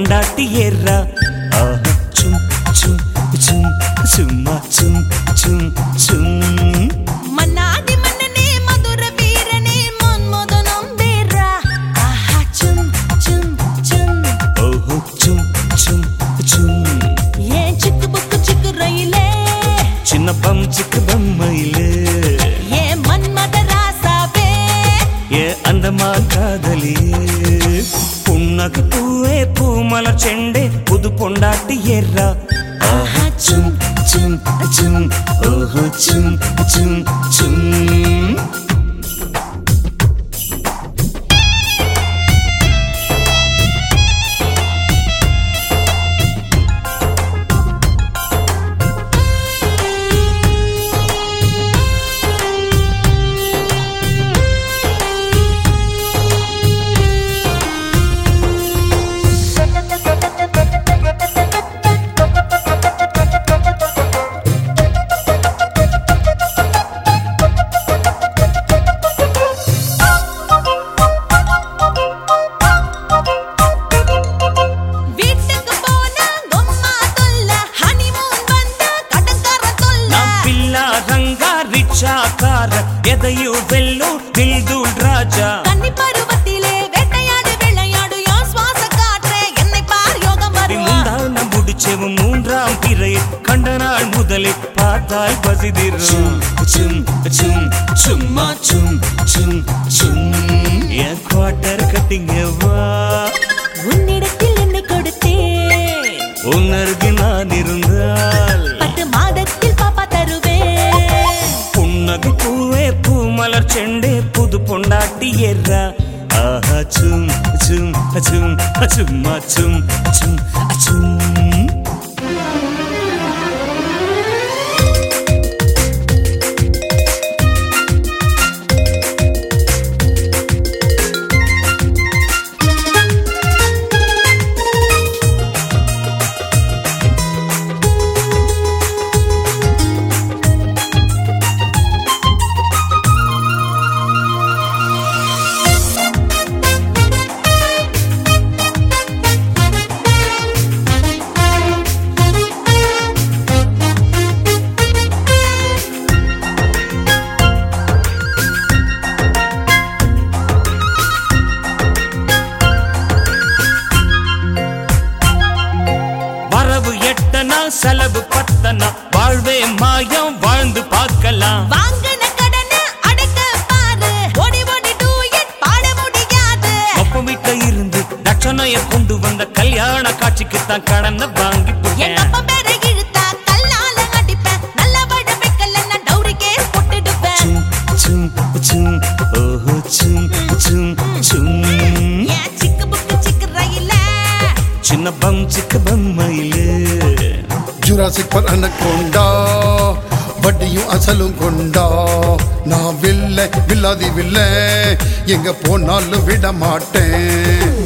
பொண்டாட்டி ஏறா ஆஹா சும் சும் சும் சும்மா சும் சும் சும் மன்னாதி மன்னனே மதுர வீரனே மன்மதனம் பேரா ஆஹா சும் சும் சும் ஓஹோ சும் சும் சும் ஏன் சிக்கு புக்கு சிக்கு ரயிலே சின்ன பம் சிக்கு பொம்மையிலே ஏன் மன்மத ராசாவே ஏ அந்தமா காதலியே புன்னகு பூவே பூமலர் செண்டே புது பொண்டாட்டி ஏறா ஆஹா சும் சும் சும் ஓஹோ சும் சும் சும் வீட்டுக்கு போனா கொம்மா தொல்ல ஹனிமூன் வந்த கடற்கர தொல்ல நா பில்லா ರಂಗಾ ರಿಚಾ ಕಾರ ಎದೆಯು ಬೆಲ್ಲು ದಿಲ್ದುಲ್ ರಾಜா கன்னி பருவத்திலே வேட்டையாடு விளையாடு யோன் சுவாச காற்றே என்னை பார் யோகம் நீ வருவா முந்தான முடிச்சவும் மூன்றாம் பிறை கண்ட நாள் முதலே பார்த்தால் பசிதிரும் சும் சும் சும்மா சும் சும் சும் என் குவார்டர் கட்டிங்க வா உன்னிடத்தில் என்னை கொடுத்தேன் உன்னருகு நான் இருந்தால் பத்து மாதத்தில் பாப்பா தருவேன் புன்னகை பூவே பூமலர் செண்டே புது பொண்டாட்டி ஏறா ஆஹா சும் சும் சும் சும்மா சும் சும் சும் வரவு எட்டனா செலவு பத்தனா வாழ்வே மாயம் வாழ்ந்து பார்க்கலாம் வாங்கின கடனை அடைக்க பாரு ஓடி ஓடி டூ இட் பாட முடியாது அப்ப வீட்டுல இருந்து தட்சணைய கொண்டு வந்த கல்யாண காட்சிக்கு தான் கடனை வாங்கி என் போட்டேன் அப்பா பேரை இழுத்தா கல்லால அடிப்பேன் நல்ல வட வைக்கல நான் டவுரி கேஸ் போட்டுடுவேன் சும் சும் சும் ஓஹோ சும் சும் சும் ஏன் சிக்கு புக்கு சிக்கு ரயில சின்ன பம் சிக்க பொம்மையிலே ஜுராசிக் பர் அனக்கொண்டா வட்டியும் அசலும் கொண்டா நான் வில்ல வில்லாதி வில்ல எங்க போனாலும் விட மாட்டேன்